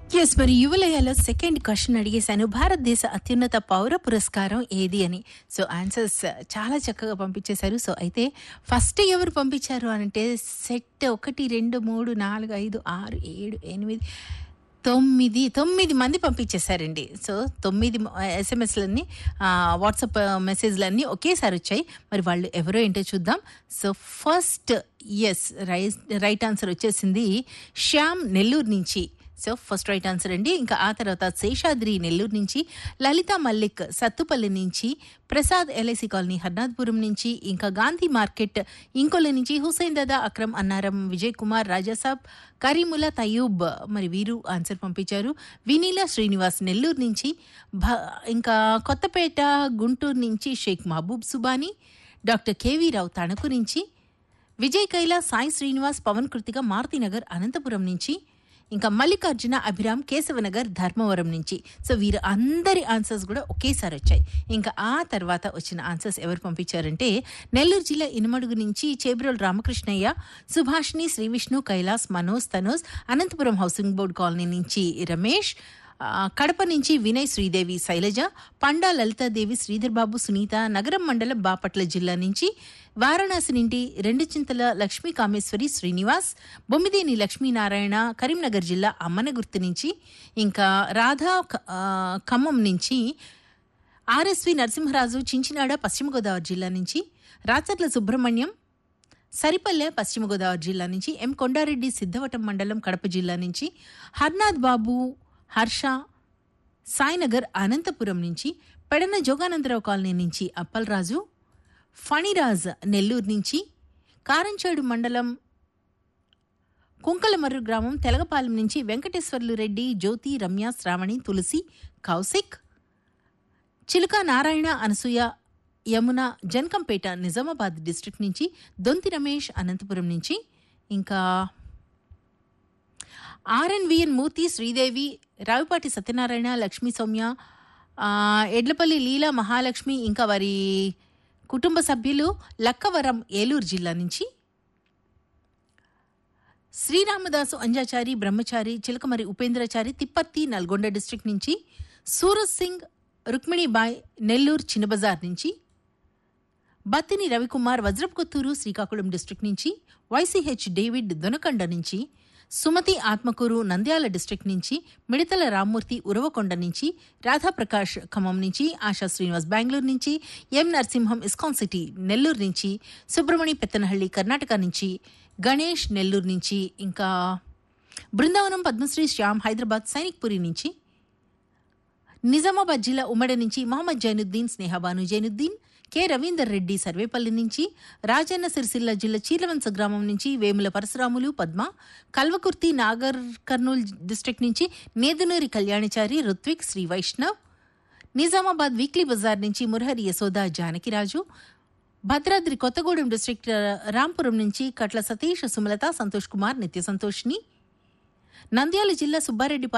yes మరి యువలయలో second question అడిగేశాను భారతదేశ అత్యున్నత పౌర పురస్కారం ఏది అని సో ఆన్సర్స్ చాలా చక్కగా పంపించేశారు సో అయితే ఫస్ట్ ఎవరు పంపించారు అంటే సెట్ ఒకటి రెండు మూడు నాలుగు ఐదు ఆరు ఏడు ఎనిమిది తొమ్మిది తొమ్మిది మంది పంపించేశారండి సో తొమ్మిది ఎస్ఎంఎస్లన్నీ వాట్సాప్ మెసేజ్లన్నీ ఒకేసారి వచ్చాయి మరి వాళ్ళు ఎవరో ఏంటో చూద్దాం so first yes right right answer వచ్చేసింది శ్యామ్ నెల్లూరు నుంచి సో ఫస్ట్ రైట్ ఆన్సర్ అండి ఇంకా ఆ తర్వాత శేషాద్రి నెల్లూరు నుంచి లలిత మల్లిక్ సత్తుపల్లి నుంచి ప్రసాద్ ఎల్ఐసి కాలనీ హర్నాథ్పురం నుంచి ఇంకా గాంధీ మార్కెట్ ఇంకొల్లి నుంచి హుసేన్ దాదా అక్రమ్ అన్నారం విజయ్ కుమార్ రాజాసాబ్ కరీముల్లా తయూబ్ మరి వీరు ఆన్సర్ పంపించారు వినీలా శ్రీనివాస్ నెల్లూరు నుంచి భ ఇంకా కొత్తపేట గుంటూరు నుంచి షేక్ మహబూబ్ సుబానీ డాక్టర్ కేవీ రావు తణుకు నుంచి విజయ్ కైలా సాయి శ్రీనివాస్ పవన్ కృతిక మారుతినగర్ అనంతపురం నుంచి ఇంకా మల్లికార్జున అభిరామ్ కేశవనగర్ ధర్మవరం నుంచి సో వీరు అందరి ఆన్సర్స్ కూడా ఒకేసారి వచ్చాయి ఇంకా ఆ తర్వాత వచ్చిన ఆన్సర్స్ ఎవరు పంపించారంటే నెల్లూరు జిల్లా ఇనుమడుగు నుంచి Chebrol Ramakrishnaiah Subhashini Srivishnu Kailas Manoj Tanoj Anantapur housing board colony నుంచి రమేష్ ఆ, కడప నుంచి వినయ్ శ్రీదేవి శైలజ పండా లలితాదేవి శ్రీధర్ బాబు సునీత నగరం మండలం బాపట్ల జిల్లా నుంచి వారణాసి నుండి రెండు చింతల లక్ష్మీ కామేశ్వరి శ్రీనివాస్ బొమ్మిదేని లక్ష్మీనారాయణ కరీంనగర్ జిల్లా అమ్మనగుర్తు నుంచి ఇంకా రాధా క- ఆ, ఖమ్మం నుంచి ఆర్ఎస్వి నరసింహరాజు చించినాడ పశ్చిమ గోదావరి జిల్లా నుంచి రాచర్ల సుబ్రహ్మణ్యం సరిపల్లె పశ్చిమ గోదావరి జిల్లా నుంచి ఎం కొండారెడ్డి సిద్ధవటం మండలం కడప జిల్లా నుంచి హర్నాథ్ బాబు హర్ష సాయినగర్ అనంతపురం నుంచి పెడన జోగానందరావు కాలనీ నుంచి అప్పలరాజు ఫణిరాజ్ నెల్లూరు నుంచి కారంచేడు మండలం కుంకలమర్రు గ్రామం తెలగపాలెం నుంచి వెంకటేశ్వర్లు రెడ్డి జ్యోతి రమ్య శ్రావణి తులసి కౌశిక్ చిలుక నారాయణ అనసూయ యమున జన్కంపేట నిజామాబాద్ డిస్ట్రిక్ట్ నుంచి దొంతి రమేష్ అనంతపురం నుంచి ఇంకా ఆర్ఎన్విఎన్ మూర్తి శ్రీదేవి రావిపాటి సత్యనారాయణ లక్ష్మీ సౌమ్య ఆ, ఎడ్లపల్లి లీలా మహాలక్ష్మి ఇంకా వారి కుటుంబ సభ్యులు లక్కవరం ఏలూరు జిల్లా నుంచి శ్రీరామదాసు అంజాచారి బ్రహ్మచారి చిలకమరి ఉపేంద్రచారి తిప్పర్తి నల్గొండ డిస్ట్రిక్ట్ నుంచి సూరజ్ సింగ్ రుక్మిణిబాయ్ నెల్లూరు చిన్నబజార్ నుంచి బత్తిని రవికుమార్ వజ్రపుకొత్తూరు శ్రీకాకుళం డిస్ట్రిక్ట్ నుంచి వైసీహెచ్ డేవిడ్ దొనకండ నుంచి సుమతి ఆత్మకూరు నంద్యాల డిస్ట్రిక్ట్ నుంచి మిడతల రామ్మూర్తి ఉరవకొండ నుంచి రాధాప్రకాష్ ఖమ్మం నుంచి ఆశా శ్రీనివాస్ బెంగళూరు నుంచి ఎం నరసింహం ఇస్కాన్ సిటీ నెల్లూరు నుంచి సుబ్రమణి పెత్తనహళ్లి కర్ణాటక నుంచి గణేష్ నెల్లూరు నుంచి ఇంకా బృందావనం పద్మశ్రీ శ్యామ్ హైదరాబాద్ సైనిక్పురి నుంచి నిజామాబాద్ జిల్లా ఉమ్మడి నుంచి మహమ్మద్ జైనుద్దీన్ స్నేహబాను జైనుద్దీన్ కె రవీందర్ రెడ్డి సర్వేపల్లి నుంచి రాజన్న సిరిసిల్ల జిల్లా చీలవంశ గ్రామం నుంచి వేముల పరశురాములు పద్మ కల్వకుర్తి నాగర్ కర్నూలు డిస్ట్రిక్ట్ నుంచి నేదునూరి కళ్యాణచారి రుత్విక్ శ్రీ వైష్ణవ్ నిజామాబాద్ వీక్లీ బజార్ నుంచి మురహరి యశోద జానకిరాజు భద్రాద్రి కొత్తగూడెం డిస్ట్రిక్ట్ రాంపురం నుంచి కట్ల సతీష్ సుమలత సంతోష్ కుమార్ నిత్య సంతోష్ని నంద్యాల జిల్లా సుబ్బారెడ్డి